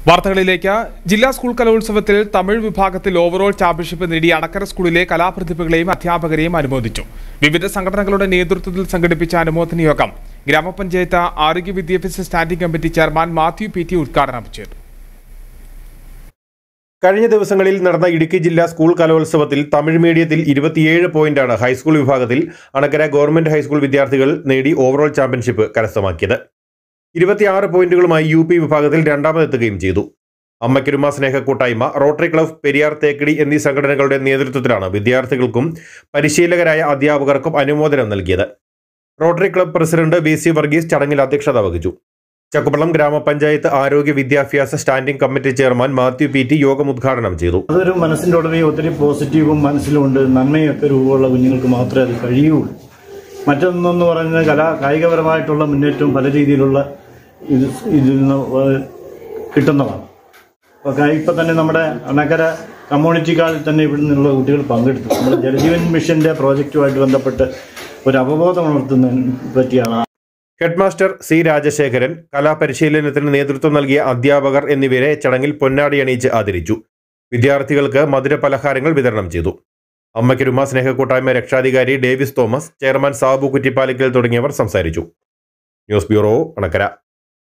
വാർത്തകളിലേക്ക് ജില്ലാ സ്കൂൾ കലോത്സവത്തിൽ തമിഴ് വിഭാഗത്തിൽ ഓവറോൾ ചാമ്പ്യൻഷിപ്പ് നേടിയ അണക്കര സ്കൂളിലെ കലാപ്രതിഭകളെയും അധ്യാപകരെയും അനുമോദിച്ചു വിവിധ സംഘടനകളുടെ നേതൃത്വത്തിൽ സംഘടിപ്പിച്ച അനുമോദന യോഗം ഗ്രാമപഞ്ചായത്ത് ആരോഗ്യ വിദ്യാഭ്യാസ standing committee chairman Mathew P T ഉദ്ഘാടനം ചെയ്തു കഴിഞ്ഞ ദിവസങ്ങളിൽ നടന്ന ഇടുക്കി ജില്ലാ സ്കൂൾ കലോത്സവത്തിൽ തമിഴ് മീഡിയത്തിൽ ഇരുപത്തിയേഴ് പോയിന്റാണ് ഹൈസ്കൂൾ വിഭാഗത്തിൽ അണക്കര ഗവൺമെന്റ് ഹൈസ്കൂൾ വിദ്യാർത്ഥികൾ നേടി ഓവറോൾ ചാമ്പ്യൻഷിപ്പ് കരസ്ഥമാക്കിയത് ഇരുപത്തിയാറ് പോയിന്റുകളുമായി യു പി വിഭാഗത്തിൽ രണ്ടാമതെത്തുകയും ചെയ്തു അമ്മയ്ക്കൊരുമ സ്നേഹ കൂട്ടായ്മ റോട്ടറി ക്ലബ് പെരിയാർ തേക്കടി എന്നീ സംഘടനകളുടെ നേതൃത്വത്തിലാണ് വിദ്യാർത്ഥികൾക്കും പരിശീലകരായ അധ്യാപകർക്കും അനുമോദനം നൽകിയത് rotary club president V C Varghese ചടങ്ങിൽ അധ്യക്ഷത വഹിച്ചു ചക്കുപള്ളം ഗ്രാമപഞ്ചായത്ത് ആരോഗ്യ വിദ്യാഭ്യാസ standing committee chairman Mathew P T യോഗം ഉദ്ഘാടനം ചെയ്തു അതൊരു മനസ്സിന്റെ ഉടനെ ഒത്തിരി പോസിറ്റീവും മനസ്സിലുണ്ട് നന്മയൊക്കെ രൂപമുള്ള കുഞ്ഞുങ്ങൾക്ക് മാത്രമേ അത് കഴിയുള്ളൂ മറ്റൊന്നെന്ന് പറയുന്നത് കലാ കായികപരമായിട്ടുള്ള മുന്നേറ്റവും പല രീതിയിലുള്ള ഇത് ഇതിൽ നിന്ന് വ- കിട്ടുന്നതാണ് അപ്പോൾ ഇപ്പം തന്നെ നമ്മുടെ അണക്കര കമ്മ്യൂണിറ്റി കാളിൽ തന്നെ ഇവിടെ നിന്നുള്ള കുട്ടികൾ പങ്കെടുത്തു നമ്മുടെ ജലജീവൻ മിഷന്റെ പ്രോജക്റ്റുമായിട്ട് ബന്ധപ്പെട്ട് ഒരു അവബോധം ഉണർത്തുന്നതിനെ പറ്റിയാണ് ഹെഡ്മാസ്റ്റർ സി രാജശേഖരൻ കലാപരിശീലനത്തിന് നേതൃത്വം നൽകിയ അധ്യാപകർ എന്നിവരെ ചടങ്ങിൽ പൊന്നാടി അണിയിച്ച് ആദരിച്ചു വിദ്യാർത്ഥികൾക്ക് മധുര പലഹാരങ്ങൾ വിതരണം ചെയ്തു അമ്മയ്ക്കൊരുമ സ്നേഹക്കൂട്ടായ്മ രക്ഷാധികാരി ഡേവിസ് തോമസ് ചെയർമാൻ സാബു കുറ്റിപ്പാലിക്കൽ തുടങ്ങിയവർ സംസാരിച്ചു ന്യൂസ് ബ്യൂറോ അണക്കര